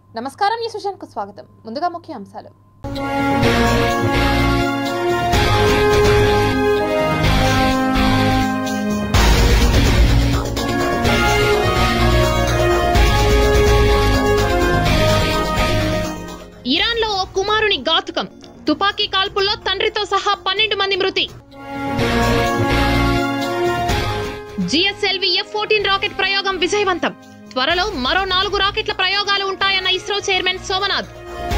నమస్కారం ఈ కు స్వాగతం ముందుగా ముఖ్య అంశాలు ఇరాన్లో ఓ కుమారుని ఘాతుకం తుపాకీ కాల్పుల్లో తండ్రితో సహా పన్నెండు మంది మృతి జిఎస్ఎల్వి ఎఫ్ ఫోర్టీన్ రాకెట్ ప్రయోగం విజయవంతం త్వరలో మరో నాలుగు రాకెట్ల ప్రయోగాలు ఉంటాయన్న ISRO chairman Somnath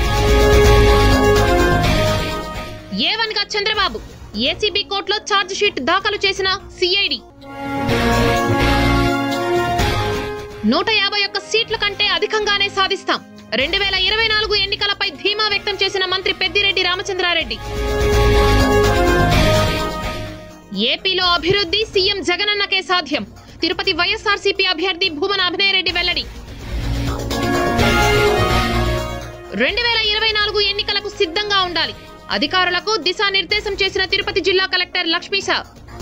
A one గా చంద్రబాబు ఏసీబీ కోర్టులో ఛార్జ్ షీట్ దాఖలు చేసిన సిఐడి నూట యాభై ఒక్క సీట్ల కంటే అధికంగానే సాధిస్తాం రెండు వేల ఇరవై నాలుగు ఎన్నికలపై ధీమా వ్యక్తం చేసిన మంత్రి పెద్దిరెడ్డి రామచంద్రారెడ్డి ఏపీలో అభివృద్ధి సీఎం జగనన్నకే సాధ్యం తిరుపతి వైఎస్ఆర్సీపీ అభ్యర్థి భూమన అభినయరెడ్డి వెల్లడి రెండు వేల ఇరవై నాలుగు ఎన్నికలకు సిద్ధంగా ఉండాలి అధికారులకు దిశానిర్దేశం చేసిన తిరుపతి జిల్లా కలెక్టర్ లక్ష్మీశా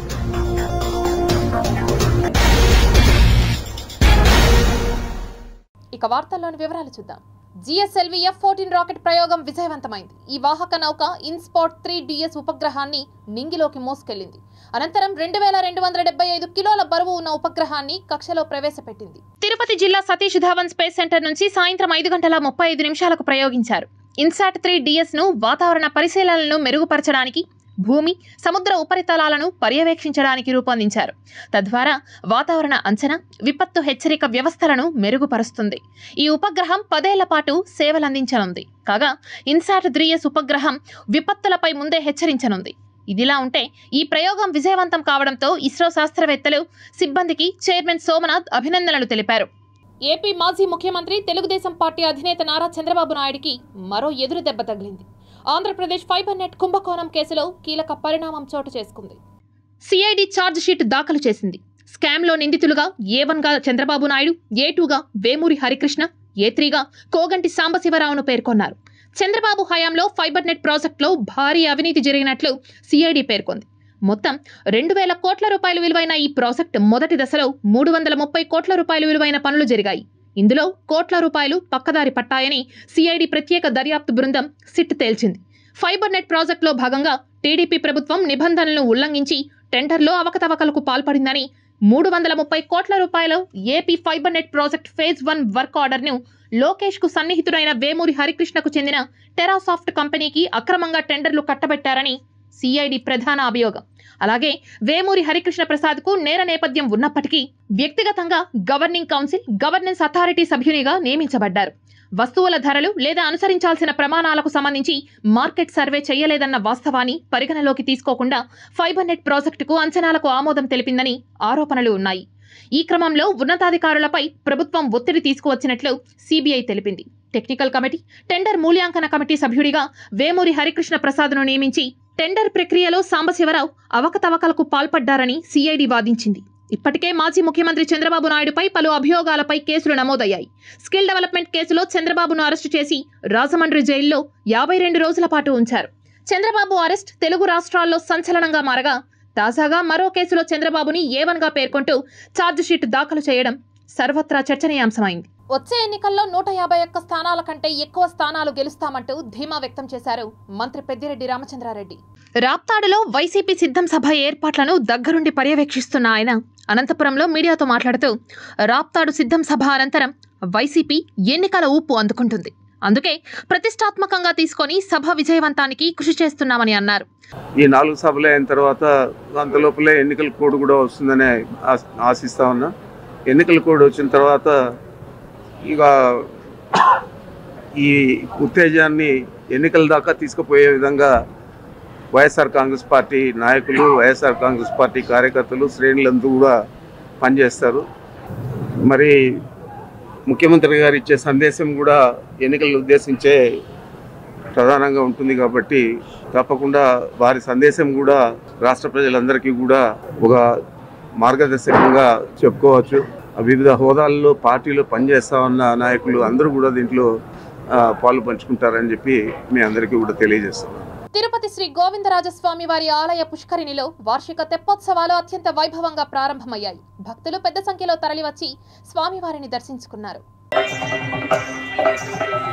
ఇక వార్తల్లోని వివరాలు చూద్దాం జిఎస్ఎల్వి ఎఫ్ ఫోర్టీన్ రాకెట్ ప్రయోగం విజయవంతమైంది ఈ వాహక నౌక ఇన్స్పాట్ త్రీ డిఎస్ ఉపగ్రహాన్ని నింగిలోకి మోసుకెళ్లింది అనంతరం రెండు వేల రెండు వందల డెబ్బై ఐదు కిలోల బరువు ఉన్న ఉపగ్రహాన్ని కక్షలో ప్రవేశపెట్టింది తిరుపతి జిల్లా సతీష్ ధావన్ స్పేస్ సెంటర్ నుంచి సాయంత్రం ఐదు గంటల ముప్పై ఐదు నిమిషాలకు ప్రయోగించారు ఇన్సాట్ త్రీ డిఎస్ ను వాతావరణ పరిశీలనలను మెరుగుపరచడానికి భూమి సముద్ర ఉపరితలాలను పర్యవేక్షించడానికి రూపొందించారు తద్వారా వాతావరణ అంచనా విపత్తు హెచ్చరిక వ్యవస్థలను మెరుగుపరుస్తుంది ఈ ఉపగ్రహం పదేళ్ల పాటు సేవలందించనుంది కాగా ఇన్సాట్ త్రీఎస్ ఉపగ్రహం విపత్తులపై ముందే హెచ్చరించనుంది ఇదిలా ఉంటే ఈ ప్రయోగం విజయవంతం కావడంతో ఇస్రో శాస్త్రవేత్తలు సిబ్బందికి చైర్మన్ సోమనాథ్ అభినందనలు తెలిపారు ఏపీ మాజీ ముఖ్యమంత్రి తెలుగుదేశం పార్టీ అధినేత నారా చంద్రబాబు నాయుడికి మరో ఎదురు దెబ్బ తగిలింది ఆంధ్రప్రదేశ్ ఫైబర్ నెట్ కుంభకోణం కేసులో కీలక పరిణామం చోటు చేసుకుంది సిఐడి ఛార్జ్ షీట్ దాఖలు చేసింది స్కామ్లో నిందితులుగా ఏ గా చంద్రబాబు నాయుడు ఏ టూగా వేమూరి హరికృష్ణ ఏ త్రీగా కోగంటి సాంబశివరావును పేర్కొన్నారు చంద్రబాబు హయాంలో ఫైబర్ నెట్ ప్రాజెక్టులో భారీ అవినీతి జరిగినట్లు సిఐడి పేర్కొంది మొత్తం రెండు వేల కోట్ల రూపాయలు విలువైన ఈ ప్రాజెక్ట్ మొదటి దశలో మూడు వందల ముప్పై కోట్ల రూపాయలు విలువైన పనులు జరిగాయి ఇందులో కోట్ల రూపాయలు పక్కదారి పట్టాయని సిఐడి ప్రత్యేక దర్యాప్తు బృందం సిట్ తేల్చింది ఫైబర్ నెట్ ప్రాజెక్టులో భాగంగా టీడీపీ ప్రభుత్వం నిబంధనలను ఉల్లంఘించి టెండర్లో అవకతవకలకు పాల్పడిందని మూడు వందల ముప్పై కోట్ల రూపాయల AP fiber net project phase one work ఆర్డర్ను లోకేష్ కు సన్నిహితుడైన వేమూరి హరికృష్ణకు చెందిన టెరాసాఫ్ట్ కంపెనీకి అక్రమంగా టెండర్లు కట్టబెట్టారని సిఐడి ప్రధాన అభియోగం అలాగే వేమూరి హరికృష్ణ ప్రసాద్ కు నేర నేపథ్యం ఉన్నప్పటికీ వ్యక్తిగతంగా గవర్నింగ్ కౌన్సిల్ గవర్నెన్స్ అథారిటీ సభ్యునిగా నియమించబడ్డారు వస్తువుల ధరలు లేదా అనుసరించాల్సిన ప్రమాణాలకు సంబంధించి మార్కెట్ సర్వే చేయలేదన్న వాస్తవాన్ని పరిగణలోకి తీసుకోకుండా ఫైబర్ నెట్ ప్రాజెక్టుకు అంచనాలకు ఆమోదం తెలిపిందని ఆరోపణలు ఉన్నాయి ఈ క్రమంలో ఉన్నతాధికారులపై ప్రభుత్వం ఒత్తిడి తీసుకువచ్చినట్లు సిబిఐ తెలిపింది టెక్నికల్ కమిటీ టెండర్ మూల్యాంకన కమిటీ సభ్యుడిగా వేమూరి హరికృష్ణ ప్రసాద్ను నియమించి టెండర్ ప్రక్రియలో సాంబశివరావు అవకతవకలకు పాల్పడ్డారని సిఐడి వాదించింది ఇప్పటికే మాజీ ముఖ్యమంత్రి చంద్రబాబు నాయుడుపై పలు అభియోగాలపై కేసులు నమోదయ్యాయి స్కిల్ డెవలప్మెంట్ కేసులో చంద్రబాబును అరెస్టు చేసి రాజమండ్రి జైల్లో యాభై రెండు రోజుల పాటు ఉంచారు చంద్రబాబు అరెస్ట్ తెలుగు రాష్ట్రాల్లో సంచలనంగా మారగా తాజాగా మరో కేసులో చంద్రబాబుని ఏవన్గా పేర్కొంటూ ఛార్జిషీట్ దాఖలు చేయడం సర్వత్రా చర్చనీయాంశమైంది వచ్చే ఎన్నికల్లో నూట యాభై ఒక్క స్థానాల కంటే ఎక్కువ స్థానాలు గెలుస్తామంటూ ధీమా వ్యక్తం చేశారు మంత్రి పెద్దిరెడ్డి రామచంద్రారెడ్డి రాప్తాడులో వైసీపీ సిద్ధం సభ ఏర్పాట్లను దగ్గరుండి పర్యవేక్షిస్తున్న ఆయన అనంతపురంలో మీడియాతో మాట్లాడుతూ రాప్తాడు సిద్ధం సభ అనంతరం వైసీపీ ఎన్నికల ఊపు అందుకుంటుంది అందుకే ప్రతిష్టాత్మకంగా తీసుకొని సభ విజయవంతానికి కృషి చేస్తున్నామని అన్నారు ఈ నాలుగు సభలు అయిన తర్వాత అంతలోపలే ఎన్నికల కోడ్ కూడా వస్తుందని ఆశ- ఆశిస్తా ఉన్నా ఎన్నికల కోడ్ వచ్చిన తర్వాత ఇక ఈ ఉత్తేజాన్ని ఎన్నికల దాకా తీసుకుపోయే విధంగా వైఎస్ఆర్ కాంగ్రెస్ పార్టీ నాయకులు వైఎస్ఆర్ కాంగ్రెస్ పార్టీ కార్యకర్తలు శ్రేణులందరూ కూడా పనిచేస్తారు మరి ముఖ్యమంత్రి గారు ఇచ్చే సందేశం కూడా ఎన్నికలను ఉద్దేశించే ప్రధానంగా ఉంటుంది కాబట్టి తప్పకుండా వారి సందేశం కూడా రాష్ట్ర ప్రజలందరికీ కూడా ఒక మార్గదర్శకంగా చెప్పుకోవచ్చు వివిధ హోదాల్లో పార్టీలో పనిచేస్తా ఉన్న నాయకులు అందరూ కూడా దీంట్లో ఆ, పాలు పంచుకుంటారని చెప్పి మీ అందరికీ కూడా తెలియజేస్తున్నాను తిరుపతి శ్రీ గోవిందరాజస్వామి వారి ఆలయ పుష్కరిణిలో వార్షిక తెప్పోత్సవాలు అత్యంత వైభవంగా ప్రారంభమయ్యాయి భక్తులు పెద్ద సంఖ్యలో తరలివచ్చి స్వామివారిని దర్శించుకున్నారు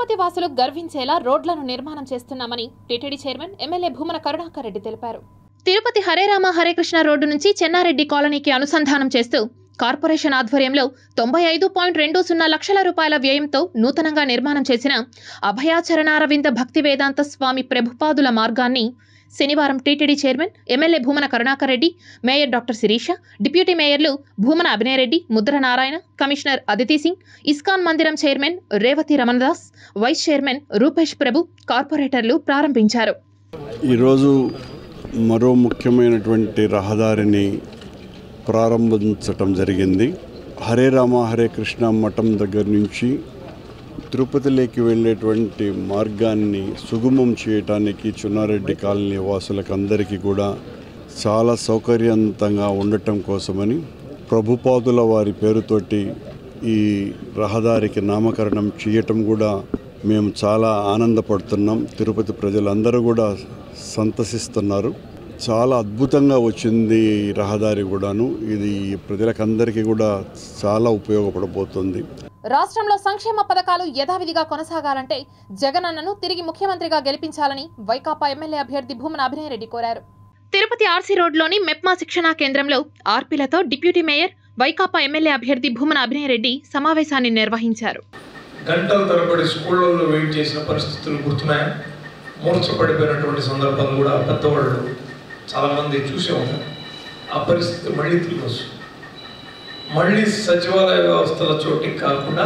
తిరుపతి వాసులు గర్వించేలా రోడ్లను నిర్మాణం చేస్తున్నామని TTD chairman MLA Bhumana Karunakar Reddy తెలిపారు తిరుపతి హరే రామ హరే కృష్ణ రోడ్డు నుంచి చెన్నారెడ్డి కాలనీకి అనుసంధానం చేస్తూ కార్పొరేషన్ ఆధ్వర్యంలో తొంభై ఐదు పాయింట్ రెండు సున్నా లక్షల రూపాయల వ్యయంతో నూతనంగా నిర్మాణం చేసిన అభయాచరణారవింద భక్తి వేదాంత స్వామి ప్రభుపాదుల మార్గాన్ని శనివారం TTD chairman MLA Bhumana Karunakar Reddy mayor doctor Sirisha deputy మేయర్లు భూమన అభినయ్ రెడ్డి ముద్ర నారాయణ కమిషనర్ అదితి సింగ్ ఇస్కాన్ మందిరం chairman Revathi Ramanadas vice chairman Rupesh Prabhu కార్పొరేటర్లు ప్రారంభించారు ఈరోజు మరో ముఖ్యమైనటువంటి రహదారిని ప్రారంభించటం జరిగింది హరే రామ హరే కృష్ణ మఠం దగ్గర నుంచి తిరుపతిలోకి వెళ్ళేటువంటి మార్గాన్ని సుగమం చేయటానికి చున్నారెడ్డి కాలనీ వాసులకు అందరికీ కూడా చాలా సౌకర్యవంతంగా ఉండటం కోసమని ప్రభుపాదుల వారి పేరుతోటి ఈ రహదారికి నామకరణం చేయటం కూడా మేము చాలా ఆనందపడుతున్నాం తిరుపతి ప్రజలందరూ కూడా సంతసిస్తున్నారు చాలా అద్భుతంగా వచ్చింది ఈ రహదారి కూడాను ఇది ప్రజలకందరికీ కూడా చాలా ఉపయోగపడబోతుంది రాష్ట్రంలో సంక్షేమ పథకాలు యథావిధిగా కొనసాగాలంటే జగనన్నను తిరిగి ముఖ్యమంత్రిగా గెలిపించాలని వైకాపా ఎమ్మెల్యే అభ్యర్థి భూమన అభినయ్ రెడ్డి కోరారు తిరుపతి ఆర్సీ రోడ్లోని మెప్మా శిక్షణా కేంద్రంలో ఆర్పీలతో డిప్యూటీ మేయర్ వైకాపా ఎమ్మెల్యే అభ్యర్థి భూమన అభినయ్ రెడ్డి సమావేశాన్ని నిర్వహించారు గంటల తరబడి స్కూళ్ళల్లో వెయిట్ చేసిన పరిస్థితులు గుర్తున్నాయా మూర్చపడిపోయినటువంటి సందర్భాలు కూడా పెద్దవాళ్ళు చాలామంది చూసే ఉంటారు ఆ పరిస్థితి మళ్ళీ తిరిగి వస్తుంది మళ్ళీ సచివాలయ వ్యవస్థల చోటికి కాకుండా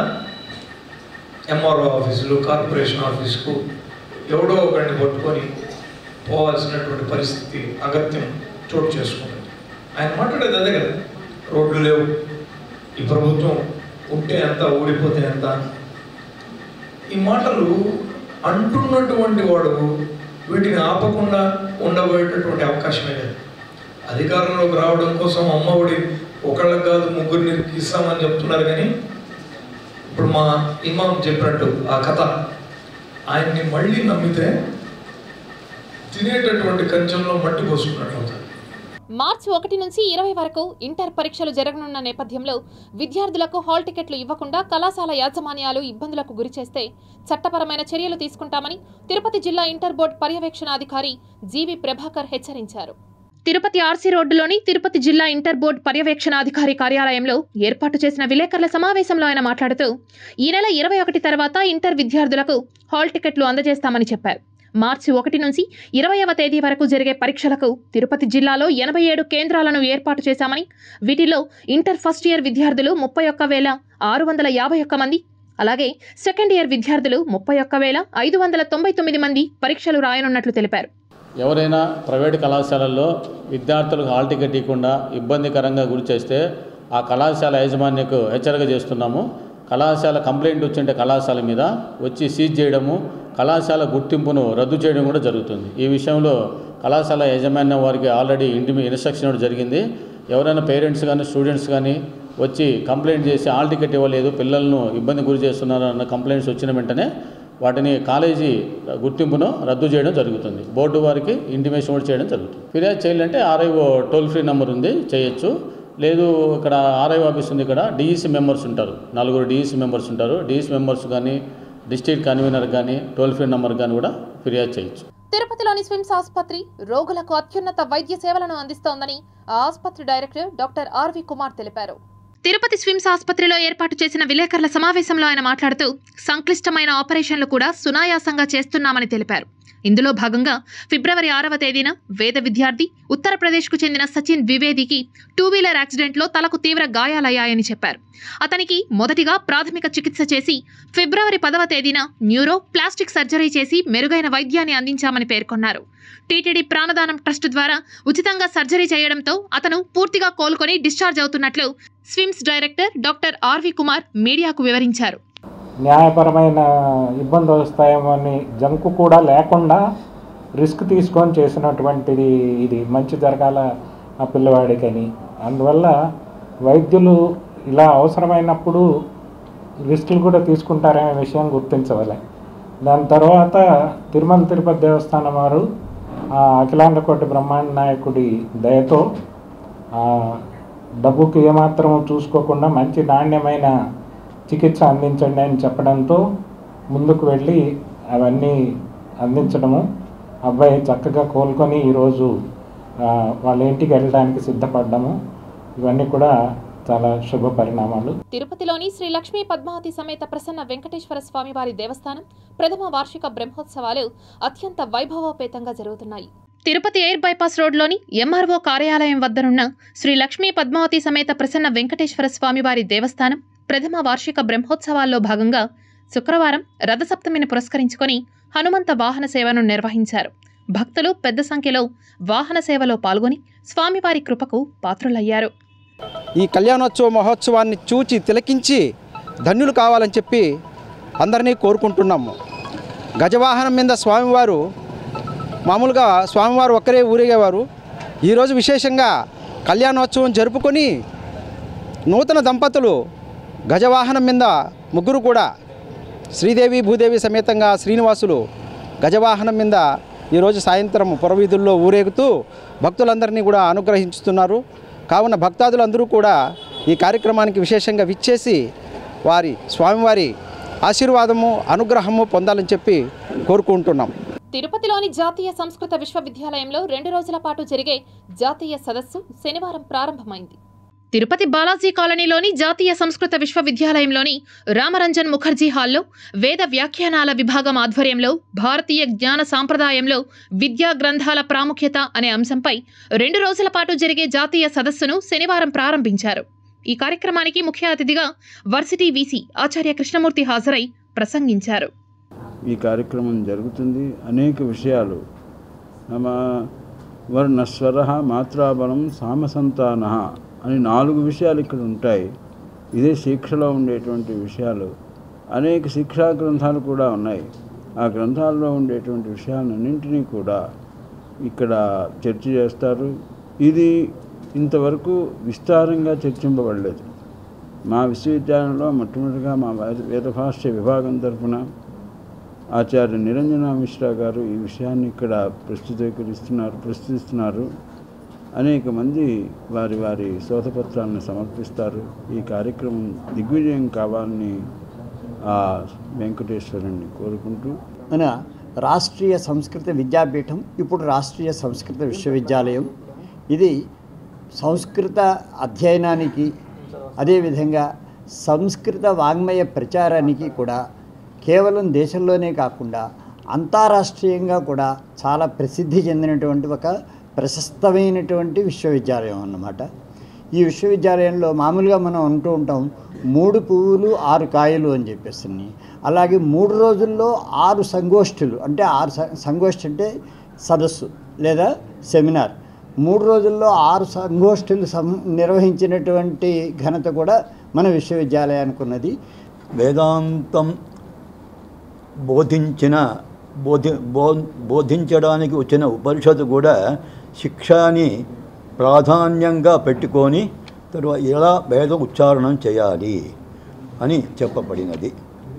ఎంఆర్ఓ ఆఫీసులు కార్పొరేషన్ ఆఫీసుకు ఎవడో ఒకరిని పట్టుకొని పోవాల్సినటువంటి పరిస్థితి అగత్యం చోటు చేసుకుంటుంది ఆయన మాట్లాడేది అదే కదా రోడ్లు లేవు ఈ ప్రభుత్వం ఉంటే ఎంత ఊడిపోతే ఎంత ఈ మాటలు అంటున్నటువంటి వాడు వీటిని ఆపకుండా ఉండబోయేటటువంటి అవకాశమే లేదు అధికారంలోకి రావడం కోసం అమ్మఒడి ఒకళ్ళకి కాదు ముగ్గురిని ఇస్తామని చెప్తున్నారు కానీ ఇప్పుడు మా ఇమాం చెప్పినట్టు ఆ కథ ఆయన్ని మళ్ళీ నమ్మితే తినేటటువంటి కంచంలో మట్టి పోసుకున్నట్లు అవుతుంది మార్చి ఒకటి నుంచి ఇరవై వరకు ఇంటర్ పరీక్షలు జరగనున్న నేపథ్యంలో విద్యార్థులకు హాల్ టికెట్లు ఇవ్వకుండా కళాశాల యాజమాన్యాలు ఇబ్బందులకు గురిచేస్తే చట్టపరమైన చర్యలు తీసుకుంటామని తిరుపతి జిల్లా ఇంటర్ బోర్డు పర్యవేక్షణాధికారి జీవి ప్రభాకర్ హెచ్చరించారు తిరుపతి ఆర్సీ రోడ్డులోని తిరుపతి జిల్లా ఇంటర్ బోర్డు పర్యవేక్షణాధికారి కార్యాలయంలో ఏర్పాటు చేసిన విలేకరుల సమావేశంలో ఆయన మాట్లాడుతూ ఈ నెల ఇరవై ఒకటి తర్వాత ఇంటర్ విద్యార్థులకు హాల్ టికెట్లు అందజేస్తామని చెప్పారు మార్చి ఒకటి నుంచి ఇరవైవ తేదీ వరకు జరిగే పరీక్షలకు తిరుపతి జిల్లాలో ఎనభై ఏడు కేంద్రాలను ఏర్పాటు చేశామని వీటిలో ఇంటర్ ఫస్ట్ ఇయర్ విద్యార్థులు ముప్పై ఒక్క వేల ఆరు వందల యాభై ఒక్క మంది అలాగే సెకండ్ ఇయర్ విద్యార్థులు ముప్పై ఒక్క వేల ఐదు వందల తొంభై తొమ్మిది మంది పరీక్షలు రాయనున్నట్లు తెలిపారు ఎవరైనా ప్రైవేట్ కళాశాలల్లో విద్యార్థులకు హాల్ టికెట్ ఇవ్వకుండా ఇబ్బందికరంగా గురి చేస్తే ఆ కళాశాల యాజమాన్యకు హెచ్చరిక చేస్తున్నాము కళాశాల కంప్లైంట్ వచ్చింటే కళాశాల మీద వచ్చి సీజ్ చేయడము కళాశాల గుర్తింపును రద్దు చేయడం కూడా జరుగుతుంది ఈ విషయంలో కళాశాల యాజమాన్యం వారికి ఆల్రెడీ ఇంటిమి ఇన్స్ట్రక్షన్ ఇవ్వడం జరిగింది ఎవరైనా పేరెంట్స్ కానీ స్టూడెంట్స్ కానీ వచ్చి కంప్లైంట్ చేసి హాల్ టికెట్ ఇవ్వలేదు పిల్లలను ఇబ్బంది గురి చేస్తున్నారు అన్న కంప్లైంట్స్ వచ్చిన వెంటనే వాటిని కాలేజీ గుర్తింపును రద్దు చేయడం జరుగుతుంది బోర్డు వారికి ఇంటిమేషన్ కూడా చేయడం జరుగుతుంది ఫిర్యాదు చేయాలంటే ఆర్ఐఓ టోల్ ఫ్రీ నెంబర్ ఉంది చేయొచ్చు లేదు ఇక్కడ ఆర్ఐఓ ఆఫీస్ ఉంది ఇక్కడ డిఈసి మెంబర్స్ ఉంటారు నలుగురు డిఈసి మెంబర్స్ ఉంటారు డిఈసి మెంబర్స్ కానీ డిస్ట్రిక్ట్ కన్వీనర్ కానీ టోల్ ఫ్రీ నెంబర్ కానీ కూడా ఫిర్యాదు చేయొచ్చు తిరుపతిలోని స్విమ్స్ ఆసుపత్రి రోగులకు అత్యున్నత వైద్య సేవలను అందిస్తోందని ఆ ఆసుపత్రి డైరెక్టర్ డాక్టర్ ఆర్వి కుమార్ తెలిపారు తిరుపతి స్విమ్స్ ఆసుపత్రిలో ఏర్పాటు చేసిన విలేకరుల సమావేశంలో ఆయన మాట్లాడుతూ సంక్లిష్టమైన ఆపరేషన్లు కూడా సునాయాసంగా చేస్తున్నామని తెలిపారు ఇందులో భాగంగా ఫిబ్రవరి ఆరవ తేదీన వేద విద్యార్థి ఉత్తరప్రదేశ్కు చెందిన సచిన్ ద్వివేదికి టూ వీలర్ యాక్సిడెంట్లో తలకు తీవ్ర గాయాలయ్యాయని చెప్పారు అతనికి మొదటిగా ప్రాథమిక చికిత్స చేసి ఫిబ్రవరి పదవ తేదీన న్యూరో ప్లాస్టిక్ సర్జరీ చేసి మెరుగైన వైద్యాన్ని అందించామని పేర్కొన్నారు టీటీడీ ప్రాణదానం ట్రస్ట్ ద్వారా ఉచితంగా సర్జరీ చేయడంతో అతను పూర్తిగా కోలుకొని డిశ్చార్జ్ అవుతున్నట్లు SVIMS director doctor RV Kumar మీడియాకు వివరించారు న్యాయపరమైన ఇబ్బందులు వస్తాయేమో అని జంకు కూడా లేకుండా రిస్క్ తీసుకొని చేసినటువంటిది ఇది మంచి జరగాల ఆ పిల్లవాడికని అందువల్ల వైద్యులు ఇలా అవసరమైనప్పుడు రిస్కులు కూడా తీసుకుంటారనే విషయం గుర్తించవాలి దాని తర్వాత తిరుమల తిరుపతి దేవస్థానం వారు ఆ అఖిలాండకోటి బ్రహ్మాండ నాయకుడి దయతో ఆ డబ్బుకి ఏమాత్రం చూసుకోకుండా మంచి నాణ్యమైన చికిత్స అందించండి అని చెప్పడంతో ముందుకు వెళ్ళి అవన్నీ అందించడము అబ్బాయి చక్కగా కోలుకొని ఈరోజు ఆ, వాళ్ళ ఇంటికి వెళ్ళడానికి సిద్ధపడ్డము ఇవన్నీ కూడా చాలా శుభ పరిణామాలు తిరుపతిలోని శ్రీ లక్ష్మీ పద్మావతి సమేత ప్రసన్న వెంకటేశ్వర స్వామివారి దేవస్థానం ప్రథమ వార్షిక బ్రహ్మోత్సవాలు అత్యంత వైభవోపేతంగా జరుగుతున్నాయి తిరుపతి ఎయిర్ బైపాస్ రోడ్లోని ఎంఆర్ఓ కార్యాలయం వద్దనున్న శ్రీ లక్ష్మీ పద్మావతి సమేత ప్రసన్న వెంకటేశ్వర స్వామివారి దేవస్థానం ప్రథమ వార్షిక బ్రహ్మోత్సవాల్లో భాగంగా శుక్రవారం రథసప్తమిని పురస్కరించుకొని హనుమంత వాహన సేవను నిర్వహించారు భక్తులు పెద్ద సంఖ్యలో వాహన సేవలో పాల్గొని స్వామివారి కృపకు పాత్రులయ్యారు ఈ కళ్యాణోత్సవ మహోత్సవాన్ని చూచి తిలకించి ధన్యులు కావాలని చెప్పి అందరినీ కోరుకుంటున్నాము గజవాహనం మీద స్వామివారు మామూలుగా స్వామివారు ఒక్కరే ఊరేగేవారు ఈరోజు విశేషంగా కళ్యాణోత్సవం జరుపుకొని నూతన దంపతులు గజవాహనం మీద ముగ్గురు కూడా శ్రీదేవి భూదేవి సమేతంగా శ్రీనివాసులు గజవాహనం మీద ఈరోజు సాయంత్రం పురవీధుల్లో ఊరేగుతూ భక్తులందరినీ కూడా అనుగ్రహించుతున్నారు కావున భక్తాదులందరూ కూడా ఈ కార్యక్రమానికి విశేషంగా విచ్చేసి వారి స్వామివారి ఆశీర్వాదము అనుగ్రహము పొందాలని చెప్పి కోరుకుంటున్నాం తిరుపతిలోని జాతీయ సంస్కృత విశ్వవిద్యాలయంలో రెండు రోజుల పాటు జరిగే జాతీయ సదస్సు శనివారం ప్రారంభమైంది తిరుపతి బాలాజీ కాలనీలోని జాతీయ సంస్కృత విశ్వవిద్యాలయంలోని రామరంజన్ ముఖర్జీ హాల్లో వేద వ్యాఖ్యానాల విభాగం ఆధ్వర్యంలో భారతీయ జ్ఞాన సాంప్రదాయంలో విద్యా గ్రంథాల ప్రాముఖ్యత అనే అంశంపై రెండు రోజుల పాటు జరిగే జాతీయ సదస్సును శనివారం ప్రారంభించారు ఈ కార్యక్రమానికి ముఖ్య అతిథిగా వర్సిటీ వీసీ ఆచార్య కృష్ణమూర్తి హాజరై ప్రసంగించారు ఈ కార్యక్రమం జరుగుతుంది అనేక విషయాలు నమ వర్ణస్వర మాత్రాబలం సామసంతాన అని నాలుగు విషయాలు ఇక్కడ ఉంటాయి ఇదే శిక్షలో ఉండేటువంటి విషయాలు అనేక శిక్షా గ్రంథాలు కూడా ఉన్నాయి ఆ గ్రంథాల్లో ఉండేటువంటి విషయాలన్నింటినీ కూడా ఇక్కడ చర్చ చేస్తారు ఇది ఇంతవరకు విస్తారంగా చర్చింపబడలేదు మా విశ్వవిద్యాలయంలో మొట్టమొదటిగా మా వేద- వేదభాష్య విభాగం తరఫున ఆచార్య నిరంజన మిశ్రా గారు ఈ విషయాన్ని ఇక్కడ ప్రస్తుతీకరిస్తున్నారు ప్రస్తుతిస్తున్నారు అనేక మంది వారి వారి శోధపత్రాలను సమర్పిస్తారు ఈ కార్యక్రమం దిగ్విజయం కావాలని ఆ వెంకటేశ్వరుని కోరుకుంటూ మన రాష్ట్రీయ సంస్కృత విద్యాపీఠం ఇప్పుడు రాష్ట్రీయ సంస్కృత విశ్వవిద్యాలయం ఇది సంస్కృత అధ్యయనానికి అదేవిధంగా సంస్కృత వాంగ్మయ ప్రచారానికి కూడా కేవలం దేశంలోనే కాకుండా అంతరాష్ట్రీయంగా కూడా చాలా ప్రసిద్ధి చెందినటువంటి ఒక ప్రశస్తమైనటువంటి విశ్వవిద్యాలయం అన్నమాట ఈ విశ్వవిద్యాలయంలో మామూలుగా మనం అంటూ ఉంటాం మూడు పువ్వులు ఆరు కాయలు అని చెప్పేసి అలాగే మూడు రోజుల్లో ఆరు సంగోష్ఠులు అంటే ఆరు స- సంగోష్ఠి అంటే సదస్సు లేదా సెమినార్ మూడు రోజుల్లో ఆరు సంగోష్ఠులు సం నిర్వహించినటువంటి ఘనత కూడా మన విశ్వవిద్యాలయానికి ఉన్నది వేదాంతం బోధించిన బోధి బో బోధించడానికి వచ్చిన ఉపనిషత్తు కూడా శిక్షని ప్రాధాన్యంగా పెట్టుకొని తరువాత ఎలా వేద ఉచ్చారణం చేయాలి అని చెప్పబడినది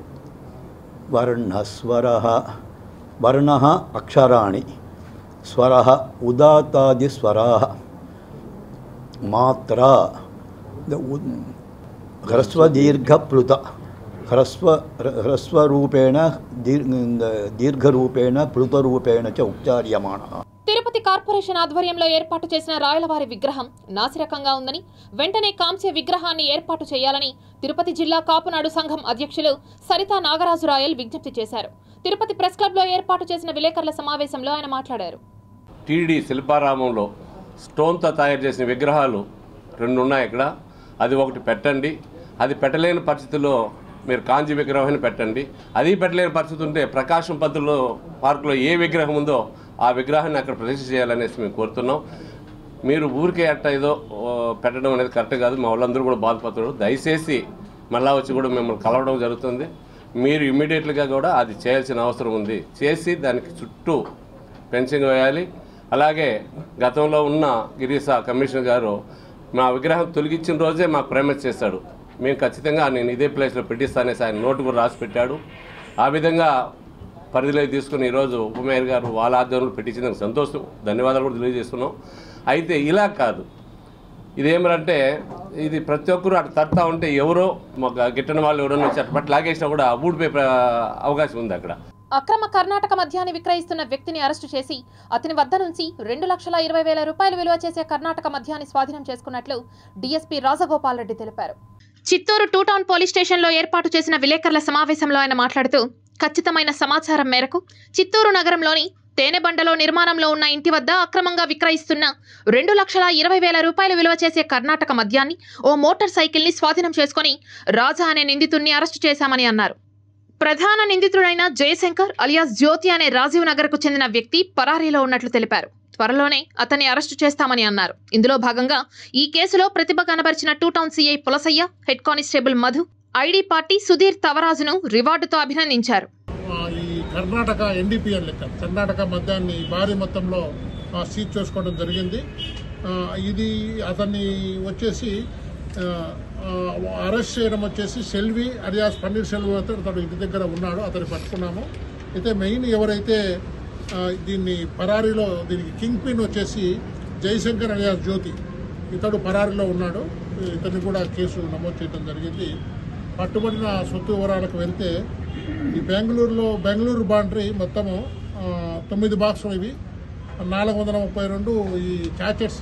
వర్ణస్వర వర్ణ అక్షరాణి స్వర ఉదాతాది స్వరా మాత్ర హ్రస్వదీర్ఘప్లుత హ్రస్వ హ్రస్వరూపేణ దీర్ దీర్ఘరూపేణ ప్లుతరూపేణ చ ఉచ్చార్యమాణ తిరుపతి కార్పొరేషన్ ఆధ్వర్యంలో ఏర్పాటు చేసిన రాయలవారి విగ్రహం నాసిరకంగా ఉందని వెంటనే కాంస్య విగ్రహాన్ని ఏర్పాటు చేయాలని తిరుపతి జిల్లా కాపునాడు సంఘం అధ్యక్షులు సరితా నాగరాజు రాయల్ విజ్ఞప్తి చేశారు తిరుపతి ప్రెస్ క్లబ్లో ఏర్పాటు చేసిన విలేకరుల సమావేశంలో ఆయన మాట్లాడారు టీడీ శిల్పారామంలో స్టోన్తో తయారు చేసిన విగ్రహాలు రెండు ఉన్నాయి ఇక్కడ అది ఒకటి పెట్టండి అది పెట్టలేని పరిస్థితుల్లో మీరు కాంజీ విగ్రహాన్ని పెట్టండి అది పెట్టలేని పరిస్థితి ఉంటే ప్రకాశం పద్ధతిలో పార్కులో ఏ విగ్రహం ఉందో ఆ విగ్రహాన్ని అక్కడ ప్రతిష్ఠ చేయాలనేసి మేము కోరుతున్నాం మీరు ఊరికే అట్ట ఏదో ఓ, పెట్టడం అనేది కరెక్ట్ కాదు మా వాళ్ళందరూ కూడా బాధపడుతున్నారు దయచేసి మళ్ళా వచ్చి కూడా మిమ్మల్ని కలవడం జరుగుతుంది మీరు ఇమ్మీడియట్గా కూడా అది చేయాల్సిన అవసరం ఉంది చేసి దానికి చుట్టూ ఫెన్సింగ్ వేయాలి అలాగే గతంలో ఉన్న గిరీశ కమిషనర్ గారు మా విగ్రహం తొలగించిన రోజే మాకు ప్రేమస్ చేశాడు మేము ఖచ్చితంగా నేను ఇదే ప్లేస్లో పెట్టిస్తానేసి ఆయన నోటు కూడా రాసి పెట్టాడు ఆ విధంగా పరిధిలోకి తీసుకుని ఈరోజు ఉపమేయర్ గారు వాళ్ళ ఆధ్వర్యంలో పెట్టించినందుకు సంతోషం ధన్యవాదాలు కూడా తెలియజేస్తున్నాం అయితే ఇలా కాదు ఇదేమంటే ఇది ప్రతి ఒక్కరు అటు తడతా ఉంటే ఎవరో మాకు గిట్టని వాళ్ళు ఎవరైనా వచ్చి అటు పట్ల లాగేసినా కూడా ఊడిపోయే ప్ర- అవకాశం ఉంది అక్కడ అక్రమ కర్ణాటక మద్యాన్ని విక్రయిస్తున్న వ్యక్తిని అరెస్టు చేసి అతని వద్ద నుంచి రెండు లక్షల ఇరవై వేల రూపాయలు విలువ చేసే కర్ణాటక మద్యాన్ని స్వాధీనం చేసుకున్నట్లు డీఎస్పీ రాజగోపాల్ రెడ్డి తెలిపారు చిత్తూరు టూ టౌన్ పోలీస్ స్టేషన్లో ఏర్పాటు చేసిన విలేకరుల సమావేశంలో ఆయన మాట్లాడుతూ ఖచ్చితమైన సమాచారం మేరకు చిత్తూరు నగరంలోని తేనెబండలో నిర్మాణంలో ఉన్న ఇంటి వద్ద అక్రమంగా విక్రయిస్తున్న రెండు లక్షల ఇరవై వేల రూపాయలు విలువ చేసే కర్ణాటక మద్యాన్ని ఓ మోటార్ సైకిల్ని స్వాధీనం చేసుకుని రాజా అనే నిందితుడిని అరెస్టు చేశామని అన్నారు ప్రధాన నిందితుడైన జయశంకర్ అలియాస్ జ్యోతి అనే రాజీవ్ నగర్కు చెందిన వ్యక్తి పరారీలో ఉన్నట్లు తెలిపారు త్వరలోనే అతన్ని అరెస్టు చేస్తామని అన్నారు ఇందులో భాగంగా ఈ కేసులో ప్రతిభ కనబరిచిన two town CI Pulasayya head constable Madhu ID party Sudheer తవరాజును రివార్డుతో అభినందించారు ఆ, ఈ కర్ణాటక ఎన్డీపీఎల్ లెక్క కర్ణాటక మద్యాన్ని భారీ మొత్తంలో ఆ, సీజ్ చేసుకోవడం జరిగింది ఆ, ఇది అతన్ని వచ్చేసి ఆ, ఆ, అరెస్ట్ చేయడం వచ్చేసి సెల్వి అలియాస్ పన్నీర్ సెల్వి అతను అతడు ఇంటి దగ్గర ఉన్నాడు అతన్ని పట్టుకున్నాము అయితే మెయిన్ ఎవరైతే ఆ, దీన్ని పరారీలో దీనికి కింగ్ పిన్ వచ్చేసి జయశంకర్ అలియాస్ జ్యోతి ఇతడు పరారీలో ఉన్నాడు ఇతన్ని కూడా కేసు నమోదు చేయడం జరిగింది పట్టుబడిన సొత్తు వివరాలకు వెళ్తే ఈ బెంగళూరులో బెంగళూరు బాండరీ మొత్తము ఆ, తొమ్మిది బాక్సులు ఇవి నాలుగు వందల ముప్పై రెండు ఈ చాచెట్స్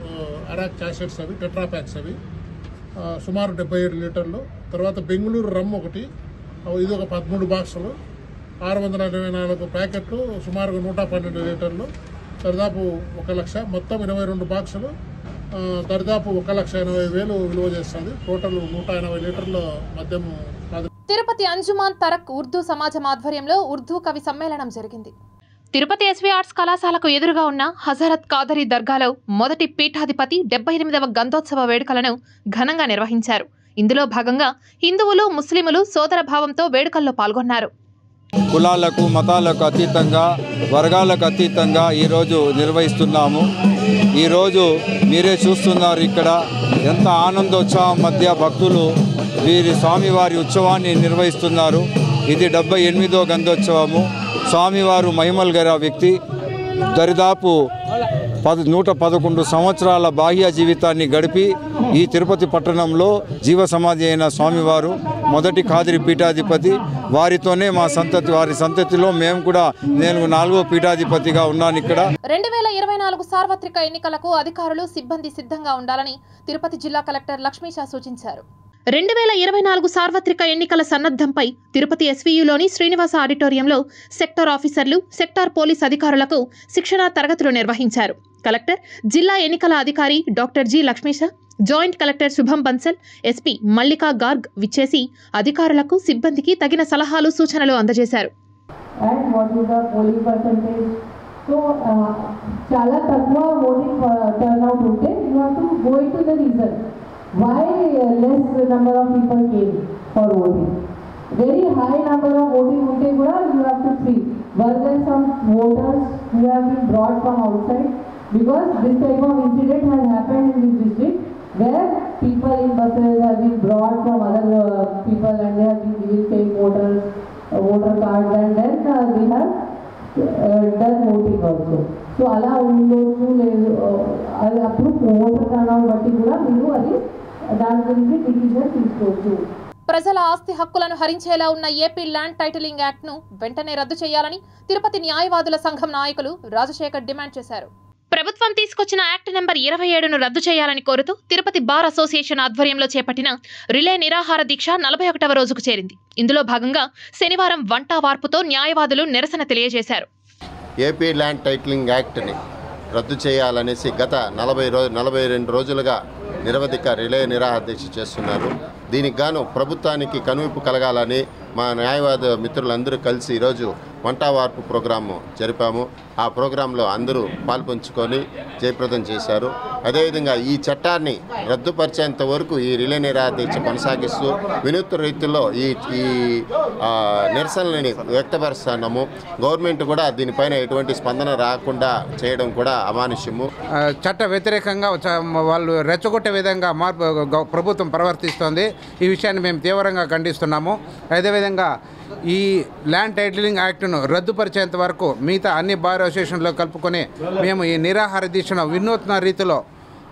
అరాక్ చాచెట్స్ అవి టెట్రా ప్యాక్స్ అవి ఆ, సుమారు డెబ్బై ఏడు లీటర్లు తర్వాత బెంగళూరు రమ్ ఒకటి ఆ, ఇది ఒక పదమూడు బాక్సులు ఆరు వందల ఇరవై నాలుగు ప్యాకెట్లు సుమారుగా నూట పన్నెండు లీటర్లు దరిదాపు ఒక లక్ష మొత్తం ఇరవై రెండు బాక్సులు ఆ, దరిదాపు ఒక లక్ష ఎనభై వేలు విలువ చేస్తుంది టోటల్ నూట ఎనభై లీటర్ల మద్యము స్వాధీనం తిరుపతి అంజుమాన్ తరక్ ఉర్దూ సమాజం ఆధ్వర్యంలో ఉర్దూ కవి సమ్మేళనం జరిగింది తిరుపతి ఎస్వి ఆర్ట్స్ కళాశాలకు ఎదురుగా ఉన్న హజరత్ కాదరి దర్గాలో మొదటి పీఠాధిపతి డెబ్బై ఎనిమిదవ గంధోత్సవ వేడుకలను ఘనంగా నిర్వహించారు ఇందులో భాగంగా హిందువులు ముస్లింలు సోదర భావంతో వేడుకల్లో పాల్గొన్నారు కులాలకు మతాలకు అతీతంగా వర్గాలకు అతీతంగా ఈరోజు నిర్వహిస్తున్నాము ఈరోజు మీరే చూస్తున్నారు ఇక్కడ ఎంత ఆనందోత్సవం మధ్య భక్తులు వీరి స్వామివారి ఉత్సవాన్ని నిర్వహిస్తున్నారు ఇది డెబ్బై ఎనిమిదో గంధోత్సవము స్వామివారు మహిమల్ గల వ్యక్తి దరిదాపు పద నూట పదకొండు సంవత్సరాల బాహ్య జీవితాన్ని గడిపి ఈ తిరుపతి పట్టణంలో జీవ సమాధి అయిన స్వామివారు మొదటి కాదిరి పీఠాధిపతి వారితోనే మా సంతతి వారి సంతతిలో మేము కూడా నేను నాలుగో పీఠాధిపతిగా ఉన్నాను ఇక్కడ రెండు వేల ఇరవై నాలుగు సార్వత్రిక ఎన్నికలకు అధికారులు సిబ్బంది సిద్ధంగా ఉండాలని తిరుపతి జిల్లా కలెక్టర్ లక్ష్మీషా సూచించారు రెండు వేల ఇరవై నాలుగు సార్వత్రిక ఎన్నికల సన్నద్ధంపై తిరుపతి ఎస్వీయులోని శ్రీనివాస ఆడిటోరియంలో సెక్టార్ ఆఫీసర్లు సెక్టార్ పోలీస్ అధికారులకు శిక్షణా తరగతులు నిర్వహించారు కలెక్టర్ జిల్లా ఎన్నికల అధికారి doctor G Lakshmisha joint collector Shubham Bansal SP Mallika Garg విచ్చేసి అధికారులకు సిబ్బందికి తగిన సలహాలు సూచనలు అందజేశారు and what is the polling percentage. So, uh, చాలా తక్కువ voting turnout ఉంటే you have to go into the reason. Why uh, less number of people came for voting? Very high number of voting ఉంటే కూడా you have to see. Were there some voters who have been brought from outside? Because this type of incident has happened in this district where people in buses have been brought from other uh, people and they have been given fake voters, uh, voter cards and then uh, they have uh, done voting also. So అలా ఉండొచ్చు లేదు uh, అది అప్పుడు voter turnout బట్టి కూడా మీరు అది దాని గురించి డిసిజన్ తీసుకోవచ్చు ప్రజల ఆస్తి హక్కులను హరించేలా ఉన్న ఏపీ ల్యాండ్ టైటిలింగ్ యాక్ట్ ను వెంటనే రద్దు చేయాలని తిరుపతి న్యాయవాదుల సంఘం నాయకులు రాజశేఖర్ డిమాండ్ చేశారు ప్రభుత్వం తీసుకొచ్చిన యాక్ట్ నెంబర్ ఇరవై ఏడును రద్దు చేయాలని కోరుతూ తిరుపతి బార్ అసోసియేషన్ ఆధ్వర్యంలో చేపట్టిన రిలే నిరాహార దీక్ష నలభై ఒకటవ రోజుకు చేరింది ఇందులో భాగంగా శనివారం వంటా వార్పుతో న్యాయవాదులు నిరసన తెలియజేశారు ఏపీ ల్యాండ్ టైటిలింగ్ యాక్ట్ని రద్దు చేయాలనేసి గత నలభై రోజు నలభై రెండు రోజులుగా నిరవధిక రిలే నిరాహార దీక్ష చేస్తున్నారు దీనికి గాను ప్రభుత్వానికి కనువిప్పు కలగాలని మా న్యాయవాద మిత్రులందరూ కలిసి ఈరోజు వంట వార్పు ప్రోగ్రాము జరిపాము ఆ ప్రోగ్రాంలో అందరూ పాల్పంచుకొని జయప్రదం చేశారు అదేవిధంగా ఈ చట్టాన్ని రద్దుపరిచేంత వరకు ఈ రిలే నిరాహార దీక్ష కొనసాగిస్తూ వినూత్న రీతిలో ఈ ఈ ఆ, నిరసనలని వ్యక్తపరుస్తున్నాము గవర్నమెంట్ కూడా దీనిపైన ఎటువంటి స్పందన రాకుండా చేయడం కూడా అమానుష్యము ఆ, చట్ట వ్యతిరేకంగా చ- వాళ్ళు రెచ్చగొట్టే విధంగా మార్పు గ- ప్రభుత్వం ప్రవర్తిస్తోంది ఈ విషయాన్ని మేము తీవ్రంగా ఖండిస్తున్నాము అదేవిధంగా ఈ ల్యాండ్ టైటిలింగ్ యాక్ట్ను రద్దుపరిచేంత వరకు మిగతా అన్ని బార్ అసోసియేషన్లో కలుపుకొని మేము ఈ నిరాహార దీక్షను వినూత్న రీతిలో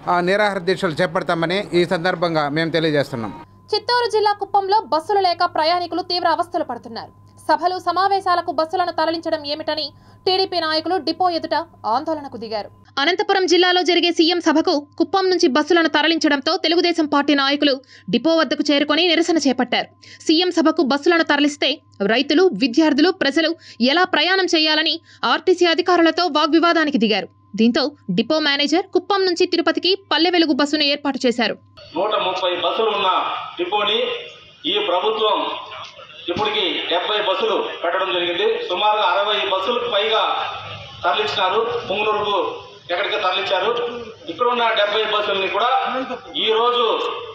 ఆ, నిరాహార దీక్షలు చేపడతామని ఈ సందర్భంగా మేము తెలియజేస్తున్నాం చిత్తూరు జిల్లా కుప్పంలో బస్సులు లేక ప్రయాణికులు తీవ్ర అవస్థలు పడుతున్నారు సభలు సమావేశాలకు బస్సులను తరలించడం ఏమిటని టీడీపీ నాయకులు డిపో ఎదుట ఆందోళనకు దిగారు అనంతపురం జిల్లాలో జరిగే సీఎం సభకు కుప్పం నుంచి బస్సులను తరలించడంతో తెలుగుదేశం పార్టీ నాయకులు డిపో వద్దకు చేరుకొని నిరసన చేపట్టారు సీఎం సభకు బస్సులను తరలిస్తే రైతులు విద్యార్థులు ప్రజలు ఎలా ప్రయాణం చేయాలని ఆర్టీసీ అధికారులతో వాగ్వివాదానికి దిగారు దీంతో డిపో మేనేజర్ కుప్పం నుంచి తిరుపతికి పల్లె వెలుగు బస్సును ఏర్పాటు చేశారు నూట ముప్పై బస్సులు ఉన్న డిపోని ఈ ప్రభుత్వం ఇప్పటికి డెబ్బై బస్సులు పెట్టడం జరిగింది సుమారుగా అరవై బస్సులకు పైగా తరలించినారు పుంగనూరుకు ఎక్కడికి తరలించారు ఇక్కడ ఉన్న డెబ్బై బస్సుల్ని కూడా ఈ రోజు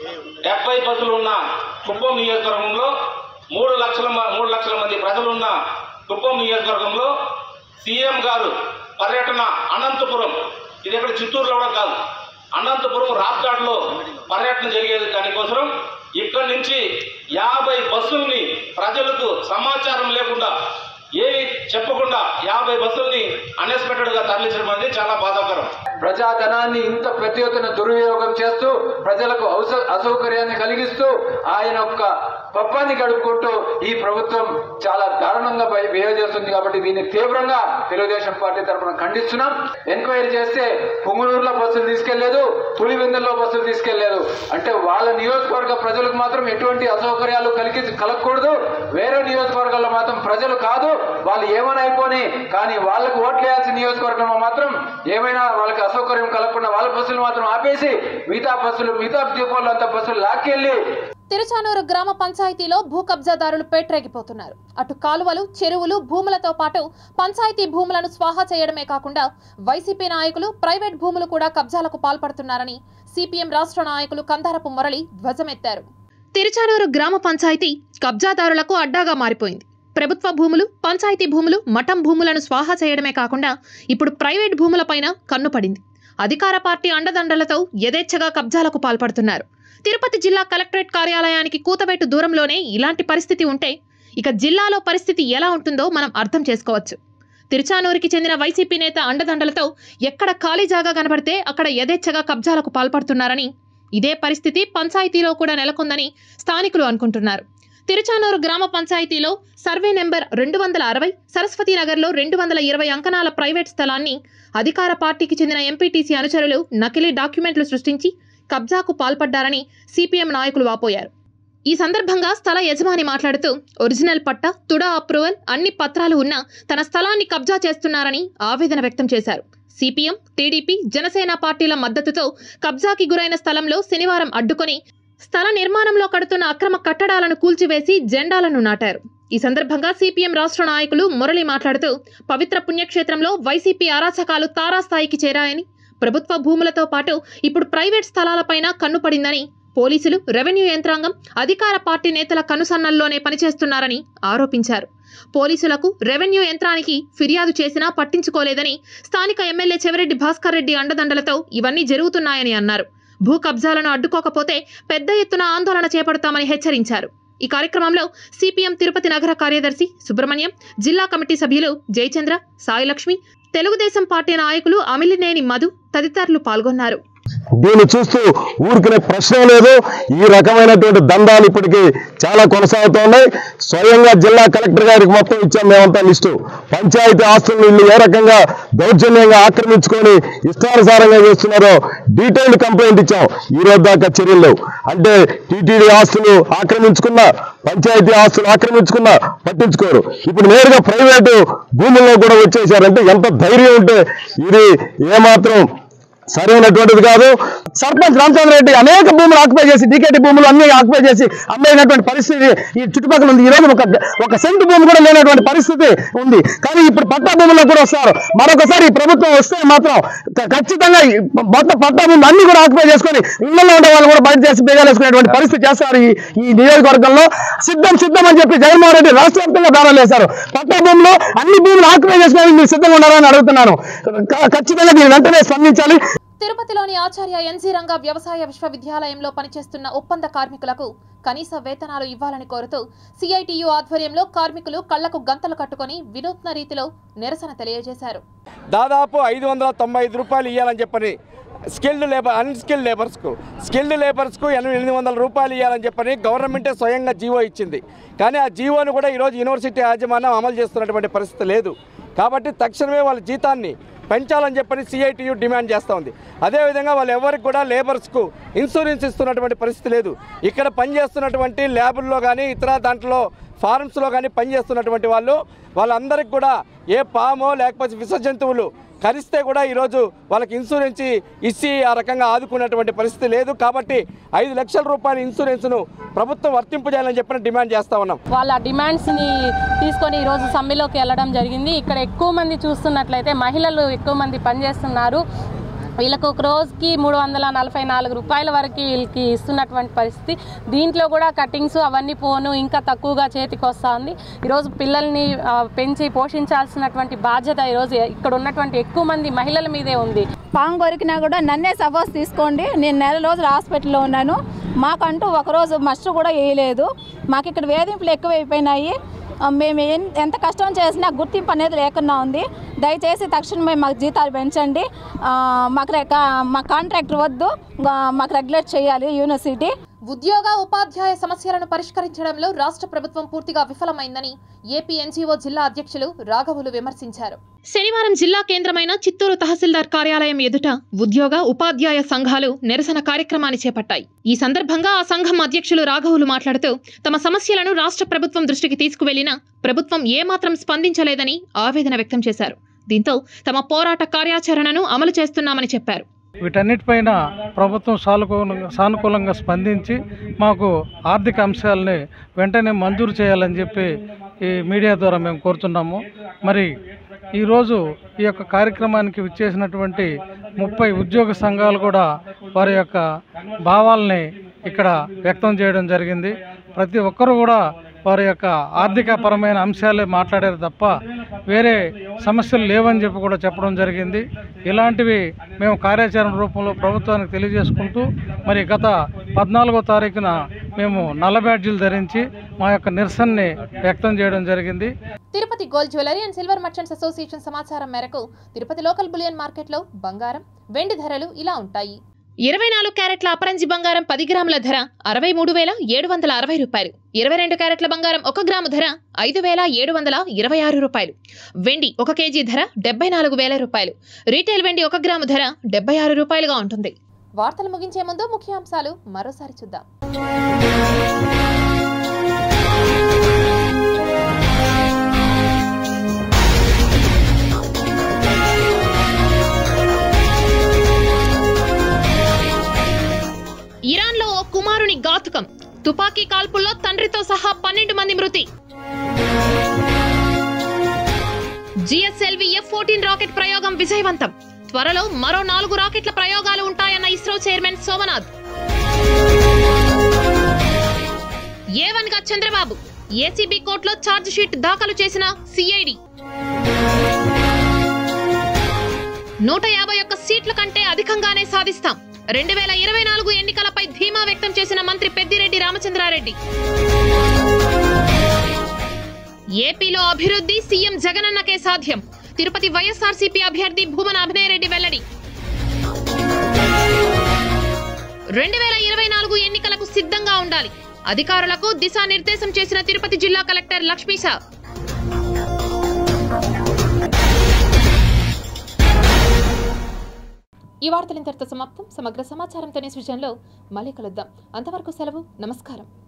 డెబ్బై బస్సులు ఉన్న కుప్పం నియోజకవర్గంలో మూడు లక్షల మ- మూడు లక్షల మంది ప్రజలు ఉన్న కుప్పం నియోజకవర్గంలో సీఎం గారు పర్యటన అనంతపురం ఇది ఎక్కడ చిత్తూరులో కూడా కాదు అనంతపురం రాప్తాడ్లో పర్యటన జరిగేది దానికోసం ఇక్కడి నుంచి యాభై బస్సుల్ని ప్రజలకు సమాచారం లేకుండా ఏమి చెప్పకుండా యాభై బస్సుల్ని అన్ఎక్స్పెక్టెడ్ గా తరలించడం అనేది చాలా బాధాకరం ప్రజాధనాన్ని ఇంత పెద్ద ఎత్తున దుర్వినియోగం చేస్తూ ప్రజలకు అవస- అసౌకర్యాన్ని కలిగిస్తూ ఆయన యొక్క పప్పాన్ని గడుపుకుంటూ ఈ ప్రభుత్వం చాలా దారుణంగా బయ- బిహేవ్ చేస్తుంది కాబట్టి దీన్ని తీవ్రంగా తెలుగుదేశం పార్టీ తరఫున ఖండిస్తున్నాం ఎంక్వైరీ చేస్తే పుంగనూరులో బస్సులు తీసుకెళ్లేదు పులివెందుల్లో బస్సులు తీసుకెళ్లేదు అంటే వాళ్ళ నియోజకవర్గ ప్రజలకు మాత్రం ఎటువంటి అసౌకర్యాలు కలిగి కలగకూడదు వేరే నియోజకవర్గాల్లో మాత్రం ప్రజలు కాదు వాళ్ళు ఏమైనా అయిపోని కానీ వాళ్ళకు ఓట్లు వేయాల్సిన నియోజకవర్గంలో మాత్రం ఏమైనా వాళ్ళకి అసౌకర్యం కలగకుండా వాళ్ళ బస్సులు మాత్రం ఆపేసి మిగతా బస్సులు మిగతా డిపోలు అంతా బస్సులు లాక్కెళ్ళి తిరుచానూరు గ్రామ పంచాయతీలో భూ కబ్జాదారులు పేట్రేగిపోతున్నారు అటు కాలువలు చెరువులు భూములతో పాటు పంచాయతీ భూములను స్వాహా చేయడమే కాకుండా వైసీపీ నాయకులు ప్రైవేట్ భూములు కూడా కబ్జాలకు పాల్పడుతున్నారని సిపిఎం రాష్ట్ర నాయకులు కందారపు మురళి ధ్వజమెత్తారు తిరుచానూరు గ్రామ పంచాయతీ కబ్జాదారులకు అడ్డాగా మారిపోయింది ప్రభుత్వ భూములు పంచాయతీ భూములు మఠం భూములను స్వాహా చేయడమే కాకుండా ఇప్పుడు ప్రైవేట్ భూములపైన కన్ను పడింది అధికార పార్టీ అండదండలతో యథేచ్ఛగా కబ్జాలకు పాల్పడుతున్నారు తిరుపతి జిల్లా కలెక్టరేట్ కార్యాలయానికి కూతబెట్టు దూరంలోనే ఇలాంటి పరిస్థితి ఉంటే ఇక జిల్లాలో పరిస్థితి ఎలా ఉంటుందో మనం అర్థం చేసుకోవచ్చు తిరుచానూరుకి చెందిన వైసీపీ నేత అండదండలతో ఎక్కడ ఖాళీ జాగా కనబడితే అక్కడ యథేచ్ఛగా కబ్జాలకు పాల్పడుతున్నారని ఇదే పరిస్థితి పంచాయతీలో కూడా నెలకొందని స్థానికులు అనుకుంటున్నారు తిరుచానూరు గ్రామ పంచాయతీలో సర్వే నెంబర్ రెండు వందల అరవై సరస్వతి నగర్లో రెండు వందల ఇరవై అంకణాల ప్రైవేట్ స్థలాన్ని అధికార పార్టీకి చెందిన ఎంపీటీసీ అనుచరులు నకిలీ డాక్యుమెంట్లు సృష్టించి కబ్జాకు పాల్పడ్డారని సిపిఎం నాయకులు వాపోయారు ఈ సందర్భంగా స్థల యజమాని మాట్లాడుతూ ఒరిజినల్ పట్ట తుడా అప్రూవల్ అన్ని పత్రాలు ఉన్నా తన స్థలాన్ని కబ్జా చేస్తున్నారని ఆవేదన వ్యక్తం చేశారు సిపిఎం టీడీపీ జనసేన పార్టీల మద్దతుతో కబ్జాకి గురైన స్థలంలో శనివారం అడ్డుకొని స్థల నిర్మాణంలో కడుతున్న అక్రమ కట్టడాలను కూల్చివేసి జెండాలను నాటారు ఈ సందర్భంగా సిపిఎం రాష్ట్ర నాయకులు మురళి మాట్లాడుతూ పవిత్ర పుణ్యక్షేత్రంలో వైసీపీ అరాచకాలు తారాస్థాయికి చేరాయని ప్రభుత్వ భూములతో పాటు ఇప్పుడు ప్రైవేట్ స్థలాలపైన కన్నుపడిందని పోలీసులు రెవెన్యూ యంత్రాంగం అధికార పార్టీ నేతల కనుసన్నల్లోనే పనిచేస్తున్నారని ఆరోపించారు పోలీసులకు రెవెన్యూ యంత్రానికి ఫిర్యాదు చేసినా పట్టించుకోలేదని స్థానిక ఎమ్మెల్యే చెవిరెడ్డి భాస్కర్ రెడ్డి అండదండలతో ఇవన్నీ జరుగుతున్నాయని అన్నారు భూ కబ్జాలను అడ్డుకోకపోతే పెద్ద ఎత్తున ఆందోళన చేపడతామని హెచ్చరించారు ఈ కార్యక్రమంలో సిపిఎం తిరుపతి నగర కార్యదర్శి సుబ్రహ్మణ్యం జిల్లా కమిటీ సభ్యులు జయచంద్ర సాయిలక్ష్మి తెలుగుదేశం పార్టీ నాయకులు అమిలినేని మధు తదితరులు పాల్గొన్నారు దీన్ని చూస్తూ ఊరికనే ప్రశ్న లేదు ఈ రకమైనటువంటి దందాలు ఇప్పటికీ చాలా కొనసాగుతున్నాయి స్వయంగా జిల్లా కలెక్టర్ గారికి మొత్తం ఇచ్చాం మేమంతా లిస్టు పంచాయతీ ఆస్తులను వీళ్ళు ఏ రకంగా దౌర్జన్యంగా ఆక్రమించుకొని ఇష్టానుసారంగా చేస్తున్నారో డీటెయిల్డ్ కంప్లైంట్ ఇచ్చాం ఈ రోజు దాకా చర్యలు లేవు అంటే టీటీడీ ఆస్తులు ఆక్రమించుకున్న పంచాయతీ ఆస్తులు ఆక్రమించుకున్న పట్టించుకోరు ఇప్పుడు నేరుగా ప్రైవేటు భూముల్లో కూడా వచ్చేసారంటే ఎంత ధైర్యం ఉంటే ఇది ఏమాత్రం సరైనటువంటిది కాదు సర్పంచ్ రామచంద్ర రెడ్డి అనేక భూములు ఆక్యుపై చేసి డీకేటీ భూములు అన్ని ఆక్యుపై చేసి అమ్మేసినటువంటి పరిస్థితి ఈ చుట్టుపక్కల ఉంది ఈ రోజు ఒక ఒక సెంటు భూమి కూడా లేనటువంటి పరిస్థితి ఉంది కానీ ఇప్పుడు పట్టా భూముల్లో కూడా వస్తారు మరొకసారి ఈ ప్రభుత్వం వస్తే మాత్రం క- ఖచ్చితంగా ఈ మొత్తం పట్టా భూములు అన్ని కూడా ఆక్యుపై చేసుకొని ఇళ్లలో ఉండే వాళ్ళు కూడా బయట చేసి బేగాలు వేసుకునేటువంటి పరిస్థితి చేస్తారు ఈ ఈ నియోజకవర్గంలో సిద్ధం సిద్ధం అని చెప్పి జగన్మోహన్ రెడ్డి రాష్ట్ర వ్యాప్తంగా దానాలు వేశారు పట్టా భూములు అన్ని భూములు ఆక్యుపై చేసుకుని మీరు సిద్ధంగా ఉండాలని అడుగుతున్నాను క- ఖచ్చితంగా దీన్ని వెంటనే స్పందించాలి తిరుపతిలోని ఆచార్య ఎన్జీ రంగ వ్యవసాయ విశ్వవిద్యాలయంలో పనిచేస్తున్న ఒప్పంద కార్మికులకు కనీస వేతనాలు ఇవ్వాలని కోరుతూ సిఐటియు ఆధ్వర్యంలో కార్మికులు కళ్లకు గంతలు కట్టుకొని వినూత్న రీతిలో నిరసన తెలియజేశారు దాదాపు ఐదు వందల తొంభై ఐదు రూపాయలు ఇవ్వాలని చెప్పని స్కిల్డ్ లేబర్ అన్స్కిల్డ్ లేబర్స్కు స్కిల్డ్ లేబర్స్కు ఎనిమిది వందల రూపాయలు ఇవ్వాలని చెప్పని గవర్నమెంటే స్వయంగా జీవో ఇచ్చింది కానీ ఆ జీవోను కూడా ఈరోజు యూనివర్సిటీ యాజమాన్యం అమలు చేస్తున్నటువంటి పరిస్థితి లేదు కాబట్టి తక్షణమే వాళ్ళ జీతాన్ని పెంచాలని చెప్పని సిఐటియు డిమాండ్ చేస్తూ ఉంది అదేవిధంగా వాళ్ళు ఎవరికి కూడా లేబర్స్కు ఇన్సూరెన్స్ ఇస్తున్నటువంటి పరిస్థితి లేదు ఇక్కడ పనిచేస్తున్నటువంటి ల్యాబుల్లో కానీ ఇతర దాంట్లో ఫార్మ్స్లో కానీ పనిచేస్తున్నటువంటి వాళ్ళు వాళ్ళందరికీ కూడా ఏ పామో లేకపోతే విష జంతువులు కరిస్తే కూడా ఈరోజు వాళ్ళకి ఇన్సూరెన్స్ ఇచ్చి ఆ రకంగా ఆదుకున్నటువంటి పరిస్థితి లేదు కాబట్టి ఐదు లక్షల రూపాయల ఇన్సూరెన్స్ను ప్రభుత్వం వర్తింపజేయాలని చెప్పిన డిమాండ్ చేస్తూ ఉన్నాం వాళ్ళ డిమాండ్స్ని తీసుకొని ఈరోజు సమ్మెలోకి వెళ్ళడం జరిగింది ఇక్కడ ఎక్కువ మంది చూస్తున్నట్లయితే మహిళలు ఎక్కువ మంది పనిచేస్తున్నారు వీళ్ళకు ఒక రోజుకి మూడు వందల నలభై నాలుగు రూపాయల వరకు వీళ్ళకి ఇస్తున్నటువంటి పరిస్థితి దీంట్లో కూడా కటింగ్స్ అవన్నీ పోను ఇంకా తక్కువగా చేతికి వస్తూ ఉంది ఈరోజు పిల్లల్ని ఆ, పెంచి పోషించాల్సినటువంటి బాధ్యత ఈరోజు ఇక్కడ ఉన్నటువంటి ఎక్కువ మంది మహిళల మీదే ఉంది పాము కొరికినా కూడా నన్నే సపోజ్ తీసుకోండి నేను నెల రోజులు హాస్పిటల్లో ఉన్నాను మాకంటూ ఒకరోజు మస్టర్ కూడా వేయలేదు మాకు ఇక్కడ వేధింపులు ఎక్కువైపోయినాయి ఆ, మేము ఎన్- ఎంత కష్టం చేసినా గుర్తింపు అనేది లేకుండా ఉంది దయచేసి తక్షణమే మాకు జీతాలు పెంచండి ఆ, మాకు రె- మా కాంట్రాక్టర్ వద్దు ఆ, మాకు రెగ్యులేట్ చేయాలి యూనివర్సిటీ ఉద్యోగ ఉపాధ్యాయ సమస్యలను పరిష్కరించడంలో రాష్ట్ర ప్రభుత్వం పూర్తిగా విఫలమైందని ఏపీ ఎన్జీఓ జిల్లా అధ్యక్షులు రాఘవులు విమర్శించారు శనివారం జిల్లా కేంద్రమైన చిత్తూరు తహసీల్దార్ కార్యాలయం ఎదుట ఉద్యోగ ఉపాధ్యాయ సంఘాలు నిరసన కార్యక్రమాన్ని చేపట్టాయి ఈ సందర్భంగా ఆ సంఘం అధ్యక్షులు రాఘవులు మాట్లాడుతూ తమ సమస్యలను రాష్ట్ర ప్రభుత్వం దృష్టికి తీసుకువెళ్లినా ప్రభుత్వం ఏమాత్రం స్పందించలేదని ఆవేదన వ్యక్తం చేశారు దీంతో తమ పోరాట కార్యాచరణను అమలు చేస్తున్నామని చెప్పారు వీటన్నిటిపైన ప్రభుత్వం సానుకూలంగా సానుకూలంగా స్పందించి మాకు ఆర్థిక అంశాలని వెంటనే మంజూరు చేయాలని చెప్పి ఈ మీడియా ద్వారా మేము కోరుతున్నాము మరి ఈరోజు ఈ యొక్క కార్యక్రమానికి విచ్చేసినటువంటి ముప్పై ఉద్యోగ సంఘాలు కూడా వారి యొక్క భావాల్ని ఇక్కడ వ్యక్తం చేయడం జరిగింది ప్రతి ఒక్కరూ కూడా వారి యొక్క ఆర్థిక పరమైన అంశాలే మాట్లాడారు తప్ప వేరే సమస్యలు లేవని చెప్పి కూడా చెప్పడం జరిగింది ఇలాంటివి మేము కార్యాచరణ రూపంలో ప్రభుత్వానికి తెలియజేసుకుంటూ మరి గత పద్నాలుగో తారీఖున మేము నల్ల బ్యాడ్జీలు ధరించి మా యొక్క నిరసనని వ్యక్తం చేయడం జరిగింది Tirupati gold jewellery and silver merchants association సమాచారం మేరకు తిరుపతి లోకల్ బులియన్ మార్కెట్లో బంగారం వెండి ధరలు ఇలా ఉంటాయి ఇరవై నాలుగు క్యారెట్ల అపరంజి బంగారం పది గ్రాముల ధర అరవై మూడు వేల ఏడు వందల అరవై రూపాయలు ఇరవై రెండు క్యారెట్ల బంగారం ఒక గ్రాము ధర ఐదు వేల ఏడు వందల ఇరవై ఆరు రూపాయలు వెండి ఒక కేజీ ధర డెబ్బై నాలుగు వేల రూపాయలు రీటైల్ వెండి ఒక గ్రాము ధర డెబ్బై ఆరు రూపాయలుగా ఉంటుంది వార్తలు ముగించే ముందు ముఖ్యాంశాలు మరోసారి చూద్దాం ఇరాన్లో ఓ కుమారుని ఘాతుకం తుపాకీ కాల్పుల్లో తండ్రితో సహా పన్నెండు మంది మృతి జిఎస్ఎల్వి ఎఫ్ ఫోర్టీన్ రాకెట్ ప్రయోగం విజయవంతం త్వరలో మరో నాలుగు రాకెట్ల ప్రయోగాలు ఉంటాయన్న ISRO chairman Somnath A one గా చంద్రబాబు ఏసీబీ కోర్టులో ఛార్జ్ షీట్ దాఖలు చేసిన సిఐడి నూట యాభై ఒక్క సీట్ల కంటే అధికంగానే సాధిస్తాం రెండు వేల ఇరవై నాలుగు ఎన్నికలపై ధీమా వ్యక్తం చేసిన మంత్రి పెద్దిరెడ్డి రామచంద్రారెడ్డి ఏపీలో అభివృద్ధి సీఎం జగనన్నకే సాధ్యం తిరుపతి వైఎస్ఆర్సీపీ అభ్యర్థి భూమన అభినయరెడ్డి వెల్లడి రెండు వేల ఇరవై నాలుగు ఎన్నికలకు సిద్ధంగా ఉండాలి అధికారులకు దిశానిర్దేశం చేసిన తిరుపతి జిల్లా కలెక్టర్ లక్ష్మీశా ఈ వార్తలు ఇంతటితో సమాప్తం సమగ్ర సమాచారంతోనే సృజనలో మళ్ళీ కలుద్దాం అంతవరకు సెలవు నమస్కారం